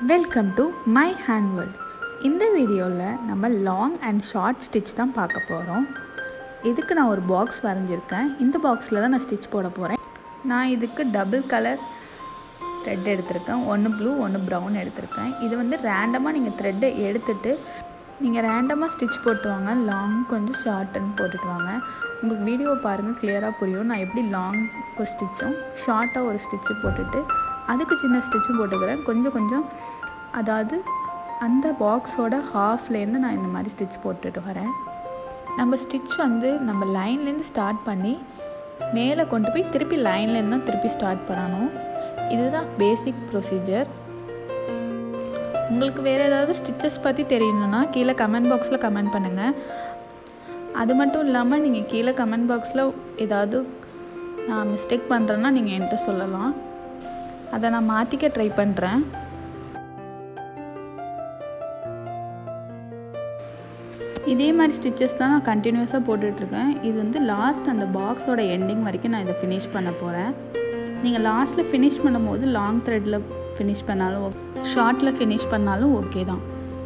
welcome to my hand world இந்த வீடியோவில் நம்ம லாங் அண்ட் ஷார்ட் ஸ்டிச் தான் பார்க்க போகிறோம் இதுக்கு நான் ஒரு பாக்ஸ் வரைஞ்சிருக்கேன் இந்த பாக்ஸில் தான் நான் ஸ்டிச் போட போகிறேன் நான் இதுக்கு டபுள் கலர் த்ரெட் எடுத்திருக்கேன் ஒன்று ப்ளூ ஒன்று ப்ரௌன் எடுத்திருக்கேன் இது வந்து ரேண்டமாக நீங்கள் த்ரெட்டை எடுத்துட்டு நீங்கள் ரேண்டமாக ஸ்டிச் போட்டு வாங்க லாங் கொஞ்சம் ஷார்ட்டுன்னு போட்டுட்டு வாங்க உங்களுக்கு வீடியோ பாருங்கள் கிளியராக புரியும் நான் எப்படி லாங் ஒரு ஸ்டிச்சும் ஷார்ட்டாக ஒரு ஸ்டிச்சு போட்டுட்டு அதுக்கு சின்ன ஸ்டிச்சும் போட்டுக்கிறேன் கொஞ்சம் கொஞ்சம் அதாவது அந்த பாக்ஸோட ஹாஃப்லேருந்து நான் இந்த மாதிரி ஸ்டிச் போட்டுட்டு வரேன் நம்ம ஸ்டிச் வந்து நம்ம லைன்லேருந்து ஸ்டார்ட் பண்ணி மேலே கொண்டு போய் திருப்பி லைன்லேருந்து தான் திருப்பி ஸ்டார்ட் பண்ணணும் இதுதான் பேசிக் ப்ரொசீஜர் உங்களுக்கு வேறு ஏதாவது ஸ்டிச்சஸ் பற்றி தெரியணுன்னா கீழே கமெண்ட் பாக்ஸில் கமெண்ட் பண்ணுங்கள் அது மட்டும் இல்லாமல் நீங்கள் கீழே கமெண்ட் பாக்ஸில் ஏதாவது நான் மிஸ்டேக் பண்ணுறேன்னா நீங்கள் என்கிட்ட சொல்லலாம் அதை நான் மாற்றிக்க ட்ரை பண்ணுறேன் இதே மாதிரி ஸ்டிச்சஸ் தான் நான் கண்டினியூஸாக போட்டுட்ருக்கேன் இது வந்து லாஸ்ட் அந்த பாக்ஸோட எண்டிங் வரைக்கும் நான் இதை ஃபினிஷ் பண்ண போகிறேன் நீங்கள் லாஸ்ட்டில் ஃபினிஷ் பண்ணும்போது லாங் த்ரெட்டில் ஃபினிஷ் பண்ணாலும் ஷார்ட்டில் ஃபினிஷ் பண்ணாலும் ஓகே தான்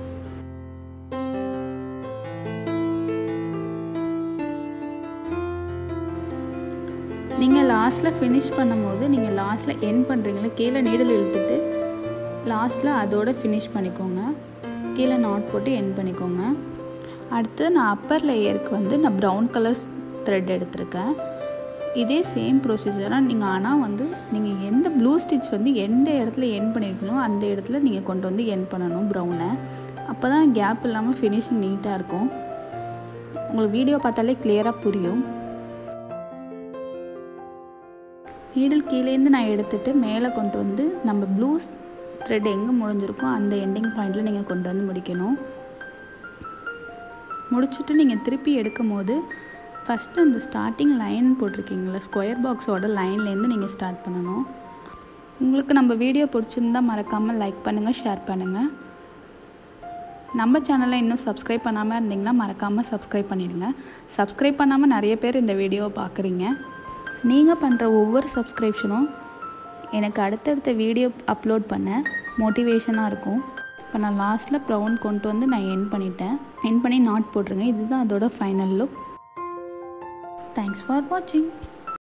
நீங்கள் லாஸ்ட்டில் ஃபினிஷ் பண்ணும்போது நீங்கள் லாஸ்ட்டில் என் பண்ணுறீங்களா கீழே நீடல் இழுத்துட்டு லாஸ்ட்டில் அதோட ஃபினிஷ் பண்ணிக்கோங்க கீழே நாட் போட்டு என் பண்ணிக்கோங்க அடுத்து நான் அப்பர் லேயருக்கு வந்து நான் ப்ரௌன் கலர் த்ரெட் எடுத்திருக்கேன் இதே சேம் ப்ரொசீஜராக நீங்கள் ஆனால் வந்து நீங்கள் எந்த ப்ளூ ஸ்டிச் வந்து எந்த இடத்துல என் பண்ணியிருக்கணும் அந்த இடத்துல நீங்கள் கொண்டு வந்து என் பண்ணணும் ப்ரௌனை அப்போ தான் கேப் இல்லாமல் ஃபினிஷிங் நீட்டாக இருக்கும் உங்களுக்கு வீடியோ பார்த்தாலே கிளியராக புரியும் நீடில் கீழேருந்து நான் எடுத்துகிட்டு மேலே கொண்டு வந்து நம்ம ப்ளூ த்ரெட் எங்கே முடிஞ்சிருக்கோ அந்த எண்டிங் பாயிண்டில் நீங்கள் கொண்டு வந்து முடிக்கணும் முடிச்சுட்டு நீங்கள் திருப்பி எடுக்கும் போது ஃபஸ்ட்டு அந்த ஸ்டார்டிங் லைன் போட்டிருக்கீங்களா ஸ்கொயர் பாக்ஸோட லைன்லேருந்து நீங்கள் ஸ்டார்ட் பண்ணணும் உங்களுக்கு நம்ம வீடியோ பிடிச்சிருந்தா மறக்காமல் லைக் பண்ணுங்கள் ஷேர் பண்ணுங்கள் நம்ம சேனலை இன்னும் சப்ஸ்கிரைப் பண்ணாமல் இருந்தீங்கன்னா மறக்காமல் சப்ஸ்கிரைப் பண்ணிடுங்க சப்ஸ்கிரைப் பண்ணாமல் நிறைய பேர் இந்த வீடியோவை பார்க்குறீங்க நீங்கள் பண்ணுற ஒவ்வொரு சப்ஸ்கிரிப்ஷனும் எனக்கு அடுத்தடுத்த வீடியோ அப்லோட் பண்ண மோட்டிவேஷனாக இருக்கும் இப்போ நான் லாஸ்ட்டில் ப்ரௌன் கொண்டு வந்து நான் என் பண்ணிட்டேன் என் பண்ணி நாட் போட்டுருங்க இதுதான் அதோட ஃபைனல் லுக் தேங்க்ஸ் ஃபார் வாட்சிங்